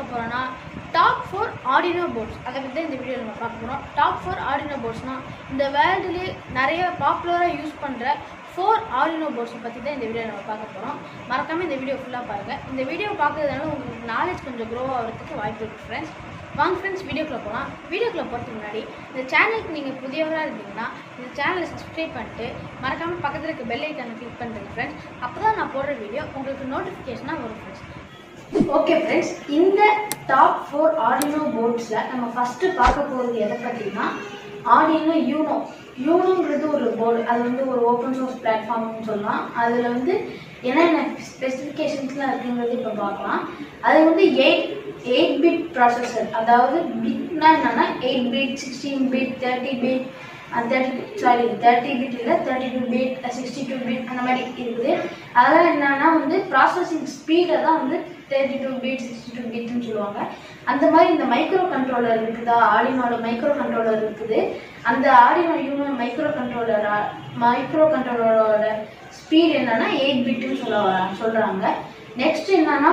பார்க்க போகிறோன்னா top four Arduino ports அதை பற்றி தான் இந்த வீடியோ நம்ம பார்க்க போகிறோம் டாப் ஃபோர் ஆடினோ போர்ட்ஸ்னால் இந்த வேர்ல்டுலேயே நிறைய பாப்புலராக யூஸ் பண்ணுற ஃபோர் ஆடினோ போர்ட்ஸை பற்றி தான் இந்த வீடியோ நம்ம பார்க்க போகிறோம் மறக்காமல் இந்த வீடியோ ஃபுல்லாக பாருங்கள் இந்த வீடியோ பார்க்கறதுனால உங்களுக்கு நாலேஜ் கொஞ்சம் க்ரோ ஆகிறதுக்கு வாய்ப்பு இருக்குது ஃப்ரெண்ட்ஸ் வாங்க ஃப்ரெண்ட்ஸ் வீடியோக்குள்ளே போகலாம் வீடியோக்குள்ளே போகிறதுக்கு முன்னாடி இந்த சேனலுக்கு நீங்கள் புதியவராக இருந்தீங்கன்னா இந்த சேனலை சப்ஸ்கிரைப் பண்ணிட்டு மறக்காமல் பக்கத்தில் இருக்க பெல் ஐக்கானை கிளிக் பண்ணுறேங்க ஃப்ரெண்ட்ஸ் அப்போ தான் நான் போடுற வீடியோ உங்களுக்கு நோட்டிஃபிகேஷனாக வரும் ஃப்ரெண்ட்ஸ் ஓகே ஃப்ரெண்ட்ஸ் இந்த டாப் ஃபோர் ஆடினோ போர்ட்ஸில் நம்ம ஃபஸ்ட்டு பார்க்க போகிறது எதை பற்றினா ஆடினோ யூனோ யூனோங்கிறது ஒரு போர்டு அது வந்து ஒரு ஓப்பன் சோர்ஸ் பிளாட்ஃபார்ம்னு சொல்லலாம் அதில் வந்து என்னென்ன ஸ்பெசிஃபிகேஷன்ஸ்லாம் இருக்குங்கிறது இப்போ பார்க்கலாம் அது வந்து எயிட் எயிட் பிட் ப்ராசஸர் அதாவது பிட்னா என்னன்னா eight bit sixteen bit thirty bit thirty sorry thirty bit இல்லை thirty two bit sixty two bit அந்த மாதிரி இருக்குது அதெல்லாம் என்னன்னா வந்து ப்ராசஸிங் ஸ்பீடை தான் வந்து thirty two bit sixty two பீட்னு சொல்லுவாங்க அந்த மாதிரி இந்த மைக்ரோ கண்ட்ரோலர் இருக்குதா ஆடினோட மைக்ரோ கண்ட்ரோலர் இருக்குது அந்த Arduino union micro controller micro கண்ட்ரோலரோட ஸ்பீட் என்னன்னா எயிட் பிட்டுன்னு சொல்ல வர- சொல்றாங்க நெக்ஸ்ட் என்னன்னா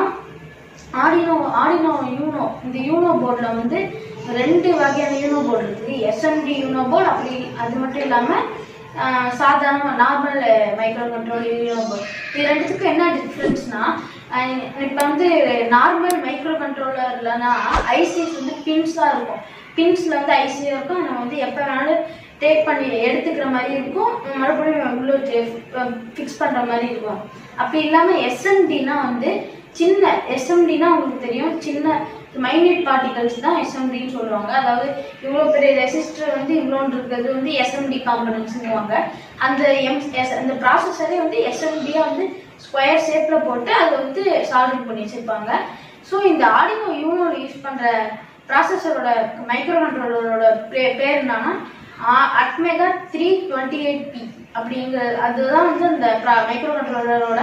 ஆடினோ ஆடினோ யூனோ இந்த யூனோ போர்டில் வந்து ரெண்டு வகையான யூனோ போர்டு இருக்குது எஸ்எம்டி யூனோ போர்டு அப்படி அது மட்டும் இல்லாமல் சாதாரண normal micro control Uno board இது ரெண்டுத்துக்கும் என்ன டிஃப்ரென்ஸ்னா இப்போ வந்து நார்மல் மைக்ரோ கண்ட்ரோலர்லனா ஐசிஸ் வந்து பின்ஸாக இருக்கும் பின்ஸில் வந்து ஐசியாக இருக்கும் நம்ம வந்து எப்போ வேணாலும் டேக் பண்ணி எடுத்துக்கிற மாதிரி இருக்கும் மறுபடியும் உள்ள ஃபிக்ஸ் பண்ணுற மாதிரி இருக்கும் அப்படி இல்லாமல் எஸ்எம்டினா வந்து சின்ன எஸ்எம்டினா உங்களுக்கு தெரியும் சின்ன மைன்யூட் பார்ட்டிகல்ஸ் தான் எஸ்எம்டின்னு சொல்லுவாங்க அதாவது இவ்வளோ பெரிய ரெசிஸ்டர் வந்து இவ்வளோன்னு இருக்கிறது வந்து எஸ்எம்டி காம்பனன்ட்ஸ்னுவாங்க அந்த எம் எஸ் அந்த ப்ராசஸரே வந்து எஸ்எம்டியாக வந்து ஸ்கொயர் ஷேப்பில் போட்டு அதை வந்து சால்வ் பண்ணி வச்சுருப்பாங்க ஸோ இந்த ஆடினோ யூனோவில் யூஸ் பண்ணுற ப்ராசஸரோட மைக்ரோ கண்ட்ரோலரோட பே பேர் என்னன்னா ATmega three twenty eight P அப்படிங்கிற அதுதான் வந்து அந்த மைக்ரோ கண்ட்ரோலரோட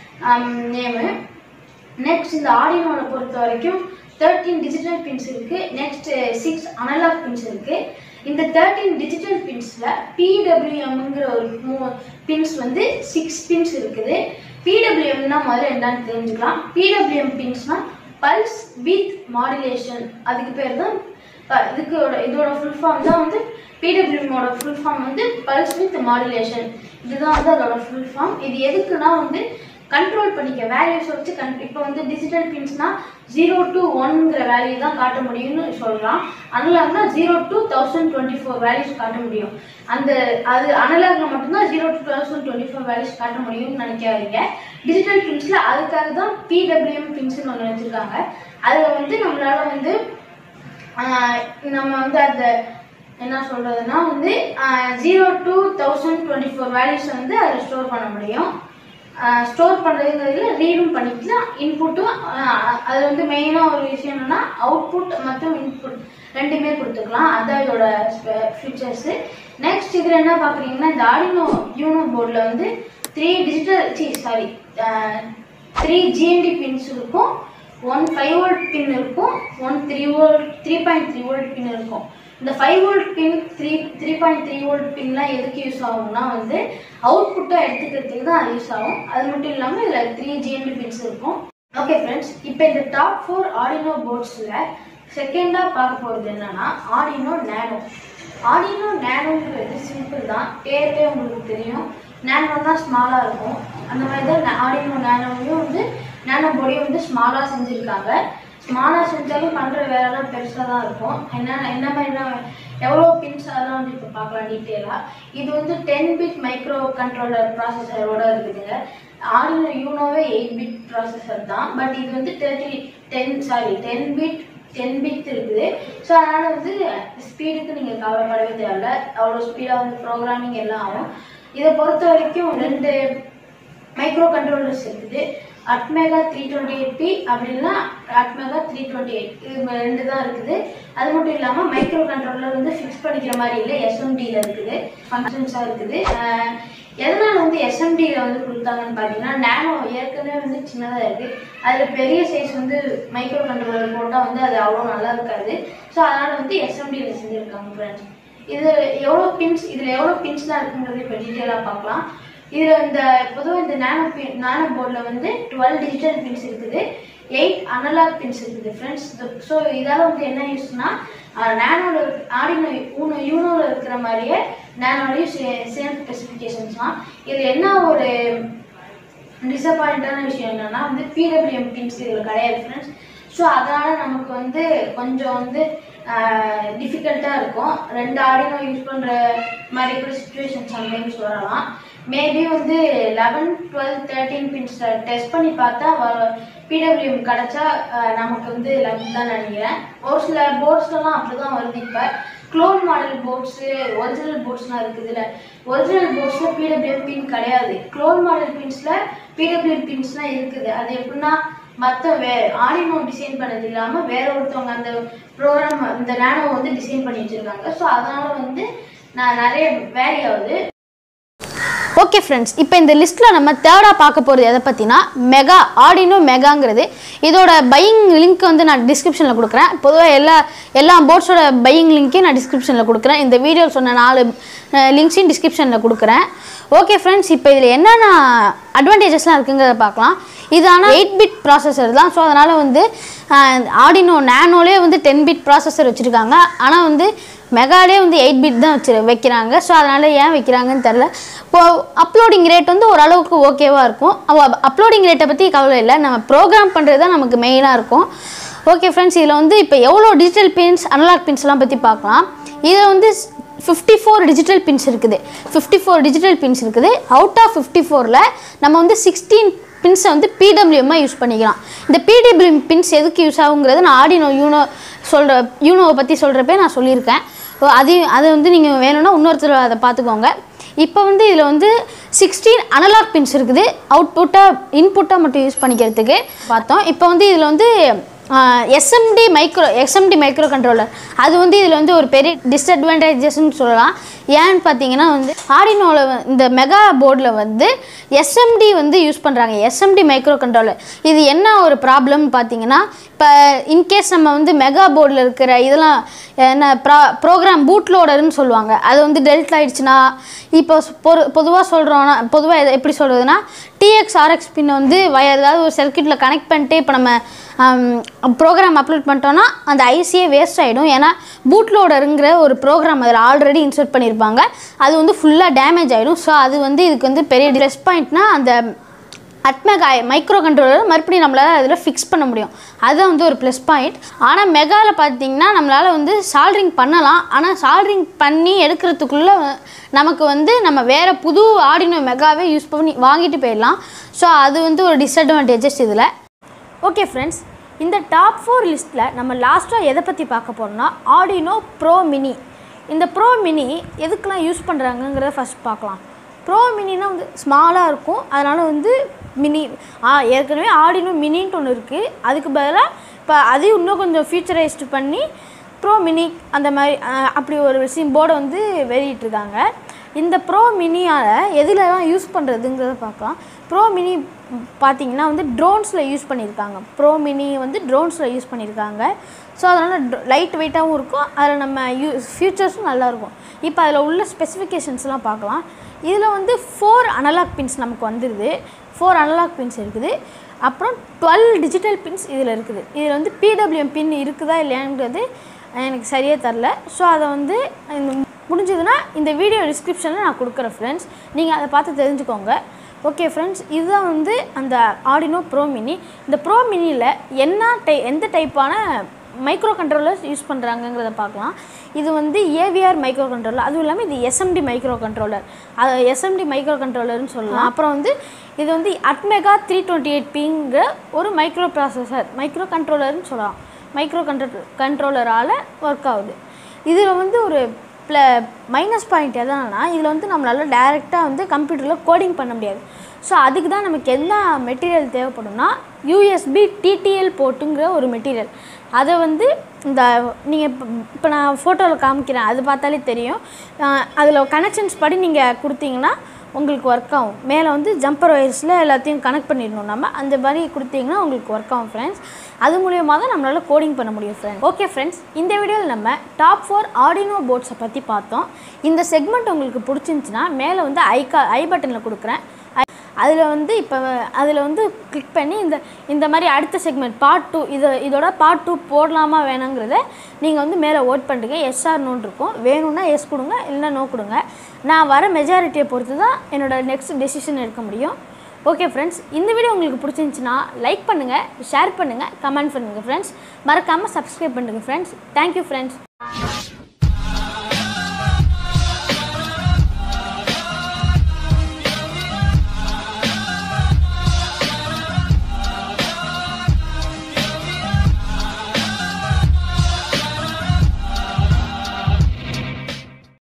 நேமு நெக்ஸ்ட் இந்த ஆடினோவை பொறுத்த வரைக்கும் தேர்ட்டீன் டிஜிட்டல் பின்ஸ் இருக்கு நெக்ஸ்ட் சிக்ஸ் அனலாக் பின்ஸ் இருக்கு இந்த தேர்ட்டீன் டிஜிட்டல் பின்ஸ்ல பிடபிள்யூஎம்ங்கிற ஒரு பின்ஸ் வந்து சிக்ஸ் பின்ஸ் இருக்குது பிடபிள்யூஎம்னா முதல்ல என்னன்னு தெரிஞ்சுக்கலாம் பிடபிள்யூஎம் பின்ஸ்னா பல்ஸ் வித் மாடுலேஷன் அதுக்கு பேர் தான் ப- இதுக்கோட இதோட ஃபுல் ஃபார்ம் தான் வந்து பிடபிள்யூஎம்மோட ஃபுல் ஃபார்ம் வந்து பல்ஸ் வித் மாடுலேஷன் இதுதான் வந்து அதோட ஃபுல் ஃபார்ம் இது எதுக்குன்னா வந்து கண்ட்ரோல் பண்ணிக்க வேல்யூஸ் வச்சு கன் இப்போ வந்து டிஜிட்டல் பின்ஸ்னா ஜீரோ டு ஒன்ங்கிற வேல்யூ தான் காட்ட முடியும்னு சொல்லலாம் அனலாக்னா zero to thousand twenty four values காட்ட முடியும் அந்த அது அனலாக்ல மட்டும்தான் zero to thousand twenty four values காட்ட முடியும்னு நினைக்காதீங்க டிஜிட்டல் பின்ஸ்ல அதுக்காக தான் பிடபிள்யூஎம் பின்ஸ்னு ஒன்று வச்சிருக்காங்க அதில் வந்து நம்மளால வந்து ஆஹ் நம்ம வந்து அந்த என்ன சொல்றதுன்னா வந்து zero to thousand twenty four values வந்து அதில் ஸ்டோர் பண்ண முடியும் ஸ்டோர் பண்ணுறதுங்கிறதுல ரீடும் பண்ணிக்கலாம் இன்புட்டும் அது வந்து மெயினாக ஒரு விஷயம் என்னன்னா அவுட்புட் மற்றும் இன்புட் ரெண்டுமே கொடுத்துக்கலாம் அதான் இதோட ஃபீச்சர்ஸு நெக்ஸ்ட் இதில் என்ன பார்க்குறீங்கன்னா இந்த ஆடினோ யூனோ போர்டில் வந்து த்ரீ டிஜிட்டல் சி சாரி த்ரீ ஜிஎன்டி பின்ஸ் இருக்கும் ஒன் ஃபைவ் வோல்ட் பின் இருக்கும் one three volt three point three volt pin இருக்கும் இந்த five volt pin three three point three volt பின்லாம் எதுக்கு யூஸ் ஆகும்னா வந்து அவுட்புட்டாக எடுத்துக்கிறதுக்கு தான் யூஸ் ஆகும் அது மட்டும் இல்லாமல் இதில் த்ரீ ஜிஎன்பி பின்ஸ் இருக்கும் ஓகே ஃப்ரெண்ட்ஸ் இப்போ இந்த டாப் ஃபோர் ஆடினோ போர்ட்ஸில் செகண்டாக பார்க்க போகிறது என்னன்னா ஆடினோ நேனோ ஆடினோ நேனோங்கிறது சிம்பிள் தான் பேர்லேயே உங்களுக்கு தெரியும் நேனோனா ஸ்மாலாக இருக்கும் அந்த மாதிரி தான் ஆடினோ நேனோவையும் வந்து நேனோ போர்டையும் வந்து ஸ்மாலாக செஞ்சுருக்காங்க ஸ்மாலாக செஞ்சாலும் பண்ணுற வேலைலாம் பெருசாக தான் இருக்கும் என்ன என்ன மாதிரி எவ்வளோ பின்ஸ் அதெல்லாம் வந்து இப்போ பார்க்கலாம் டீட்டெயிலாக இது வந்து டென் பிட் மைக்ரோ கண்ட்ரோலர் ப்ராசஸரோட இருக்குதுங்க ஆடினோ யூனோவே எயிட் பிட் ப்ராசஸர் தான் பட் இது வந்து thirty ten sorry ten bit ten bit இருக்குது ஸோ அதனால் வந்து ஸ்பீடுக்கு நீங்கள் கவலைப்படவே தேவையில்ல அவ்வளோ ஸ்பீடாக வந்து ப்ரோக்ராமிங் எல்லாம் ஆகும் இதை பொறுத்த வரைக்கும் ரெண்டு மைக்ரோ கண்ட்ரோலர்ஸ் இருக்குது ATmega three twenty eight P அப்படின்னா அட்மேகா த்ரீ டுவெண்ட்டி எயிட் இது ரெண்டு தான் இருக்குது அது மட்டும் இல்லாமல் மைக்ரோ கண்ட்ரோலர் வந்து ஃபிக்ஸ் பண்ணிக்கிற மாதிரி இல்லை எஸ்எம்டியில் இருக்குது ஃபங்க்ஷன்ஸாக இருக்குது அஹ் எதனால் வந்து எஸ்எம்டியில் வந்து கொடுத்தாங்கன்னு பார்த்தீங்கன்னா நேனோ ஏற்கனவே வந்து சின்னதாக இருக்குது அதில் பெரிய சைஸ் வந்து மைக்ரோ கண்ட்ரோலர் போட்டால் வந்து அது அவ்வளோ நல்லா இருக்காது ஸோ அதனால் வந்து எஸ்எம்டியில் செஞ்சுருக்காங்க ஃப்ரெண்ட்ஸ் இது எவ்வளோ பின்ஸ் இதில் எவ்வளோ பின்ஸ்லாம் இருக்குங்கிறது இப்போ டீட்டெயிலாக பார்க்கலாம் இதில் இந்த பொதுவாக இந்த நேனோ பின் நேனோ போர்டில் வந்து டுவெல் டிஜிட்டல் பின்ஸ் இருக்குது எயிட் அனலாக் பின்ஸ் இருக்குது ஃப்ரெண்ட்ஸ் ஸோ இதால் வந்து என்ன யூஸ்னா நேனோட ஆடினோ ஊனோ யூனோவில் இருக்கிற மாதிரியே நேனோடையும் சே சேம் ஸ்பெசிஃபிகேஷன்ஸ்லாம் இது என்ன ஒரு டிசப்பாயிண்டான விஷயம் என்னன்னா வந்து பிடபிள்யூஎம் பின்ஸ் இதில் கிடையாது ஃப்ரெண்ட்ஸ் ஸோ அதனால நமக்கு வந்து கொஞ்சம் வந்து டிஃபிகல்ட்டாக இருக்கும் ரெண்டு ஆடினோ யூஸ் பண்ணுற மாதிரி கூட சுச்சுவேஷன் சம்டைம்ஸ் வரலாம் மேபி வந்து eleven twelve thirteen pins test பண்ணி பார்த்தா பிடபிள்யூஎம் கிடைச்சா அஹ், நமக்கு வந்து லெவன் தான் நினைக்கிறேன் ஒரு சில போர்ட்ஸ்லாம் அப்படி தான் வருது இப்போ க்ளோன் மாடல் போர்ட்ஸு ஒரிஜினல் போர்ட்ஸ்லாம் இருக்குதுல்ல ஒரிஜினல் போர்ட்ஸில் பிடபிள்யூஎம் பின் கிடையாது க்ளோன் மாடல் பின்ஸில் பிடபிள்யூஎம் பின்ஸ்லாம் இருக்குது அது எப்படின்னா மற்ற வே ஆடினோ டிசைன் பண்ணது இல்லாமல் வேற ஒருத்தவங்க அந்த ப்ரோக்ராம் இந்த நேனோ வந்து டிசைன் பண்ணி வச்சுருக்காங்க ஸோ அதனால வந்து நான் நிறைய வேரி ஆகுது ஓகே ஃப்ரெண்ட்ஸ் இப்போ இந்த லிஸ்ட்டில் நம்ம தேர்டாக பார்க்க போகிறது எதை பற்றினா மெகா ஆடினோ மெகாங்கிறது இதோட பையிங் லிங்க் வந்து நான் டிஸ்கிரிப்ஷனில் கொடுக்குறேன் பொதுவாக எல்லா எல்லா போர்ட்ஸோட பையிங் லிங்க்கையும் நான் டிஸ்கிரிப்ஷனில் கொடுக்குறேன் இந்த வீடியோ சொன்ன நாலு லிங்க்ஸையும் டிஸ்கிரிப்ஷனில் கொடுக்குறேன் ஓகே ஃப்ரெண்ட்ஸ் இப்போ இதில் என்னென்ன அட்வான்டேஜஸ்லாம் இருக்குங்கிறத பார்க்கலாம் இது ஆனால் எயிட் பிட் ப்ராசஸர் தான் ஸோ அதனால் வந்து ஆடினோ நேனோலே வந்து டென் பிட் ப்ராசஸர் வச்சுருக்காங்க ஆனால் வந்து மெகாலே வந்து எயிட் பிட் தான் வச்சு வைக்கிறாங்க ஸோ அதனால் ஏன் வைக்கிறாங்கன்னு தெரில இப்போ அப்லோடிங் ரேட் வந்து ஓரளவுக்கு ஓகேவாக இருக்கும் அப்லோடிங் ரேட்டை பற்றி கவலை இல்லை நம்ம ப்ரோக்ராம் பண்ணுறது தான் நமக்கு மெயினாக இருக்கும் ஓகே ஃப்ரெண்ட்ஸ் இதில் வந்து இப்போ எவ்வளோ டிஜிட்டல் பின்ஸ் அனலாக் பின்ஸ்லாம் பற்றி பார்க்கலாம் இதில் வந்து ஃபிஃப்டி ஃபோர் டிஜிட்டல் பின்ஸ் இருக்குது ஃபிஃப்டி ஃபோர் டிஜிட்டல் பின்ஸ் இருக்குது அவுட் ஆஃப் ஃபிஃப்டி ஃபோரில் நம்ம வந்து சிக்ஸ்டீன் பின்ஸை வந்து பிடபிள்யூஎம்மாக யூஸ் பண்ணிக்கலாம் இந்த பிடபிள்யூஎம் பின்ஸ் எதுக்கு யூஸ் ஆகுங்கிறது நான் ஆடினோ யூனோ சொல்கிற யூனோவை பற்றி சொல்கிறப்பே நான் சொல்லியிருக்கேன் ஸோ அதையும் அதை வந்து நீங்கள் வேணும்னா இன்னொருத்தர் அதை பார்த்துக்கோங்க இப்போ வந்து இதில் வந்து சிக்ஸ்டீன் அனலாக் பின்ஸ் இருக்குது அவுட்புட்டாக இன்புட்டாக மட்டும் யூஸ் பண்ணிக்கிறதுக்கு பார்த்தோம் இப்போ வந்து இதில் வந்து SMD micro SMD micro controller அது வந்து இதில் வந்து ஒரு பெரிய டிஸ்அட்வான்டேஜஸ்ன்னு சொல்லலாம் ஏன்னு பார்த்தீங்கன்னா வந்து ஆடினோவில் இந்த மெகா போர்டில் வந்து எஸ்எம்டி வந்து யூஸ் பண்ணுறாங்க எஸ்எம்டி மைக்ரோ கண்ட்ரோலர் இது என்ன ஒரு ப்ராப்ளம் பார்த்தீங்கன்னா இப்போ இன்கேஸ் நம்ம வந்து மெகா போர்டில் இருக்கிற இதெல்லாம் என்ன ப்ரா ப்ரோக்ராம் பூட் லோடர்னு சொல்லுவாங்க அது வந்து டெல்ட் ஆயிடுச்சுன்னா இப்போ பொது பொதுவாக சொல்கிறோன்னா பொதுவாக எப்படி சொல்கிறதுனா டிஎக்ஸ் ஆர்எக்ஸ் பின்னை வந்து வய ஏதாவது ஒரு சர்க்கியூட்டில் கனெக்ட் பண்ணிட்டு இப்போ நம்ம ப்ரோக்ராம் அப்லோட் பண்ணிட்டோன்னா அந்த ஐசியே வேஸ்ட் ஆகிடும் ஏன்னா பூட் லோடருங்கிற ஒரு ப்ரோக்ராம் அதில் ஆல்ரெடி இன்சர்ட் பண்ணியிருப்பாங்க அது வந்து ஃபுல்லாக டேமேஜ் ஆகிடும் ஸோ அது வந்து இதுக்கு வந்து பெரிய ப்ளஸ் பாயிண்ட்னா அந்த அட்மெகா மைக்ரோ கண்ட்ரோலர் மறுபடியும் நம்மளால் அதில் ஃபிக்ஸ் பண்ண முடியும் அதுதான் வந்து ஒரு ப்ளஸ் பாயிண்ட் ஆனால் மெகாவில் பார்த்தீங்கன்னா நம்மளால் வந்து சால்ட்ரிங் பண்ணலாம் ஆனால் சால்ட்ரிங் பண்ணி எடுக்கிறதுக்குள்ளே நமக்கு வந்து நம்ம வேறு புது ஆடினோ மெகாவே யூஸ் பண்ணி வாங்கிட்டு போயிடலாம் ஸோ அது வந்து ஒரு டிஸ்அட்வான்டேஜஸ் இதில் ஓகே ஃப்ரெண்ட்ஸ் இந்த டாப் ஃபோர் லிஸ்ட்டில் நம்ம லாஸ்ட்டாக எதை பற்றி பார்க்க போகிறோம்னா ஆடினோ ப்ரோ மினி இந்த ப்ரோ மினி எதுக்கெலாம் யூஸ் பண்ணுறாங்கங்கிறத ஃபஸ்ட் பார்க்கலாம் ப்ரோ மினினா வந்து ஸ்மாலாக இருக்கும் அதனால் வந்து மினி ஆ ஏற்கனவே ஆடினோ மினின்ட்டு ஒன்று இருக்குது அதுக்கு பதிலாக இப்போ அதையும் இன்னும் கொஞ்சம் ஃபியூச்சரைஸ்டு பண்ணி ப்ரோ மினி அந்த மாதிரி ஆ, அப்படி ஒரு விஷயம் போர்டை வந்து வெளியிட்டிருக்காங்க இந்த ப்ரோ மினியால் எதுலலாம் யூஸ் பண்ணுறதுங்கிறத பார்க்கலாம் ப்ரோ மினி பார்த்தீங்கன்னா வந்து ட்ரோன்ஸில் யூஸ் பண்ணியிருக்காங்க ப்ரோ மினி வந்து ட்ரோன்ஸில் யூஸ் பண்ணியிருக்காங்க ஸோ அதனால் லைட் வெயிட்டாகவும் இருக்கும் அதில் நம்ம யூ ஃபியூச்சர்ஸும் நல்லாயிருக்கும் இப்போ அதில் உள்ள ஸ்பெசிஃபிகேஷன்ஸ்லாம் பார்க்கலாம் இதில் வந்து ஃபோர் அனலாக் பின்ஸ் நமக்கு வந்துடுது ஃபோர் அனலாக் பின்ஸ் இருக்குது அப்புறம் டுவெல் டிஜிட்டல் பின்ஸ் இதில் இருக்குது இதில் வந்து பிடபிள்யூஎம் பின் இருக்குதா இல்லையாங்கிறது எனக்கு சரியாக தரல ஸோ அதை வந்து இந்த முடிஞ்சதுன்னா இந்த வீடியோ டிஸ்கிரிப்ஷனில் நான் கொடுக்குறேன் ஃப்ரெண்ட்ஸ் நீங்கள் அதை பார்த்து தெரிஞ்சுக்கோங்க ஓகே ஃப்ரெண்ட்ஸ் இதுதான் வந்து அந்த ஆடினோ ப்ரோ மினி இந்த ப்ரோ மினியில் என்ன டை எந்த டைப்பான மைக்ரோ கண்ட்ரோலர்ஸ் யூஸ் பண்ணுறாங்கங்கிறத பார்க்கலாம் இது வந்து ஏவிஆர் மைக்ரோ கண்ட்ரோலர் அதுவும் இல்லாமல் இது எஸ்எம்டி மைக்ரோ கண்ட்ரோலர் அது எஸ்எம்டி மைக்ரோ கண்ட்ரோலர்னு சொல்லலாம் அப்புறம் வந்து இது வந்து அட்மெகா த்ரீ டுவெண்ட்டி எயிட் பிங்கிற ஒரு மைக்ரோ ப்ராசஸர் மைக்ரோ கண்ட்ரோலர்னு சொல்லலாம் மைக்ரோ கண்ட்ரோ கண்ட்ரோலரால் ஒர்க் ஆகுது இதில் வந்து ஒரு ப்ள மைனஸ் பாயிண்ட் எதனா இதில் வந்து நம்மளால் டைரெக்டாக வந்து கம்ப்யூட்டரில் கோடிங் பண்ண முடியாது ஸோ அதுக்கு தான் நமக்கு என்ன மெட்டீரியல் தேவைப்படும்னா யூஎஸ்பி டிடிஎல் போட்டுங்கிற ஒரு மெட்டீரியல் அதை வந்து இந்த நீங்கள் இப்போ இப்போ நான் ஃபோட்டோவில் காமிக்கிறேன் அது பார்த்தாலே தெரியும் அதில் கனெக்ஷன்ஸ் படி நீங்கள் கொடுத்தீங்கன்னா உங்களுக்கு ஒர்க் ஆகும் மேலே வந்து ஜம்பர் ஒயர்ஸில் எல்லாத்தையும் கனெக்ட் பண்ணிடணும் நம்ம அந்த மாதிரி கொடுத்தீங்கன்னா உங்களுக்கு ஒர்க் ஆகும் ஃப்ரெண்ட்ஸ் அது மூலியமாக தான் நம்மளால் கோடிங் பண்ண முடியும் ஃப்ரெண்ட்ஸ் ஓகே ஃப்ரெண்ட்ஸ் இந்த வீடியோவில் நம்ம டாப் ஃபோர் ஆடினோ போர்ட்ஸை பற்றி பார்த்தோம் இந்த செக்மெண்ட் உங்களுக்கு பிடிச்சிருந்துச்சுன்னா மேலே வந்து ஐ கா ஐ பட்டனில் கொடுக்குறேன் அதில் வந்து இப்போ அதில் வந்து கிளிக் பண்ணி இந்த இந்த மாதிரி அடுத்த செக்மெண்ட் பார்ட் டூ இது இதோட பார்ட் டூ போடலாமா வேணாங்கிறத நீங்கள் வந்து மேலே ஓட் பண்ணுறீங்க எஸ்ஆர் நோன் இருக்கும் வேணும்னா எஸ் கொடுங்க இல்லைன்னா நோ கொடுங்க நான் வர மெஜாரிட்டியை பொறுத்து தான் என்னோடய நெக்ஸ்ட் டெசிஷன் எடுக்க முடியும் ஓகே ஃப்ரெண்ட்ஸ் இந்த வீடியோ உங்களுக்கு பிடிச்சிருந்துச்சுன்னா லைக் பண்ணுங்கள் ஷேர் பண்ணுங்கள் கமெண்ட் பண்ணுங்கள் ஃப்ரெண்ட்ஸ் மறக்காமல் சப்ஸ்கிரைப் பண்ணுங்கள் ஃப்ரெண்ட்ஸ் தேங்க்யூ ஃப்ரெண்ட்ஸ்